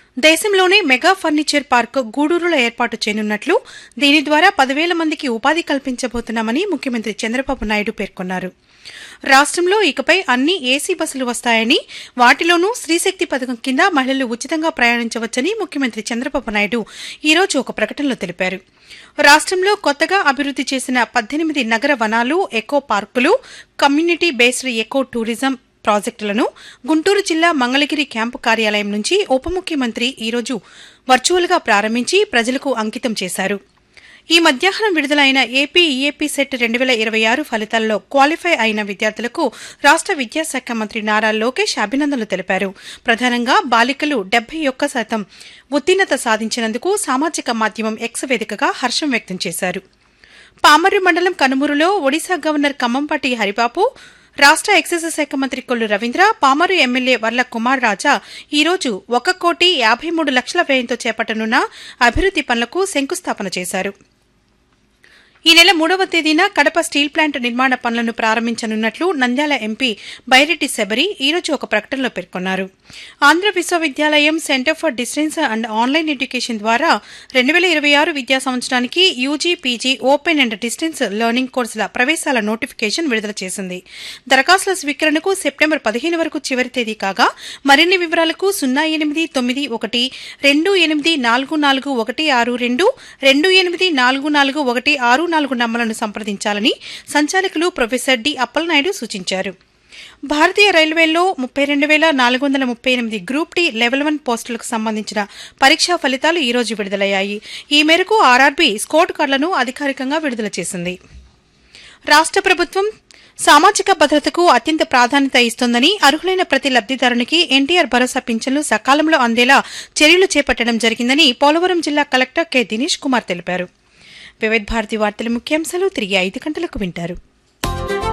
దేశంలోనే mega furniture park గూడూరులో ఏర్పాటు చేయనున్నట్లు దీని ద్వారా పదివేల మందికి ఉపాధి కల్పించబోతున్నామని ముఖ్యమంత్రి చంద్రబాబు నాయుడు పేర్కొన్నారు రాష్ట్రంలో ఇకపై అన్ని ఏసీ బస్సులు వస్తాయని వాటిలోనూ స్త్రీశక్తి పథకం కింద మహిళలు ఉచితంగా ప్రయాణించవచ్చని ముఖ్యమంత్రి చంద్రబాబు నాయుడు ఈ రోజు ఒక ప్రకటనలో తెలిపారు రాష్ట్రంలో కొత్తగా అభివృద్ది చేసిన పద్దెనిమిది నగర వనాలు ఎకో పార్కులు కమ్యూనిటీ బేస్డ్ ఎకో టూరిజం ప్రాజెక్టులను గుంటూరు జిల్లా మంగళగిరి క్యాంపు కార్యాలయం నుంచి ఉప ముఖ్యమంత్రి ఈరోజు వర్చువల్గా ప్రారంభించి ప్రజలకు అంకితం చేశారు ఈ మధ్యాహ్నం విడుదలైన ఏపీ ఈఏపీ సెట్ రెండు వేల ఇరవై ఆరు ఫలితాల్లో క్వాలిఫై అయిన విద్యార్థులకు రాష్ట్ర విద్యాశాఖ మంత్రి నారా లోకేష్ అభినందనలు తెలిపారు ప్రధానంగా బాలికలు డెబ్బై ఒక్క శాతం ఉత్తీర్ణత సాధించినందుకు సామాజిక మాధ్యమం ఎక్స్ వేదికగా హర్షం వ్యక్తం చేశారు పామర్రు మండలం కనుమూరులో ఒడిశా గవర్నర్ కమ్మంపాటి హరిబాబు రాష్ట్ర ఎక్సైజ్ శాఖ మంత్రి కొల్లు రవీంద్ర పామరు ఎమ్మెల్యే వర్ల కుమార్ రాజా ఈ రోజు ఒక కోటి యాభై మూడు లక్షల వ్యయంతో చేపట్టనున్న అభివృద్ది పనులకు శంకుస్థాపన చేశారు ఈ నెల మూడవ తేదీన కడప స్టీల్ ప్లాంట్ నిర్మాణ పనులను ప్రారంభించనున్నట్లు నంద్యాల ఎంపీ బైరెడ్డి శబరి ఈరోజు ఒక ప్రకటనలో పేర్కొన్నారు ఆంధ్ర విశ్వవిద్యాలయం centre for distance and online education ద్వారా రెండు వేల ఇరవై ఆరు విద్యా సంవత్సరానికి UG PG open and distance learning కోర్సుల ప్రవేశాల నోటిఫికేషన్ విడుదల చేసింది దరఖాస్తుల స్వీకరణకు సెప్టెంబర్ పదిహేను వరకు చివరి తేదీ కాగా మరిన్ని వివరాలకు సున్నా ఎనిమిది తొమ్మిది ఒకటి రెండు ఎనిమిది నాలుగు నాలుగు ఒకటి ఆరు రెండు రెండు ఎనిమిది నాలుగు నాలుగు ఒకటి ఆరు నాలుగు నంబర్లను సంప్రదించాలని సంచాలకులు ప్రొఫెసర్ డి అప్పలనాయుడు సూచించారు భారతీయ రైల్వేల్లో ముప్పై రెండు వేల నాలుగు వందల ముప్పై ఎనిమిది గ్రూప్ డి లెవెల్ వన్ పోస్టులకు సంబంధించిన పరీక్షా ఫలితాలు ఈ రోజు విడుదలయ్యాయి ఈ మేరకు ఆర్ఆర్బీ స్కోర్ కార్డులను అధికారికంగా విడుదల చేసింది రాష్ట్ర ప్రభుత్వం సామాజిక భద్రతకు అత్యంత ప్రాధాన్యత ఇస్తోందని అర్హులైన ప్రతి లబ్దిదారునికి ఎన్టీఆర్ భరోసా పింఛన్లు సకాలంలో అందేలా చర్యలు చేపట్టడం జరిగిందని పోలవరం జిల్లా కలెక్టర్ కె దినేష్ కుమార్ తెలిపారు వివిధ భారతి వార్తల ముఖ్యాంశాలు తిరిగి ఐదు గంటలకు వింటారు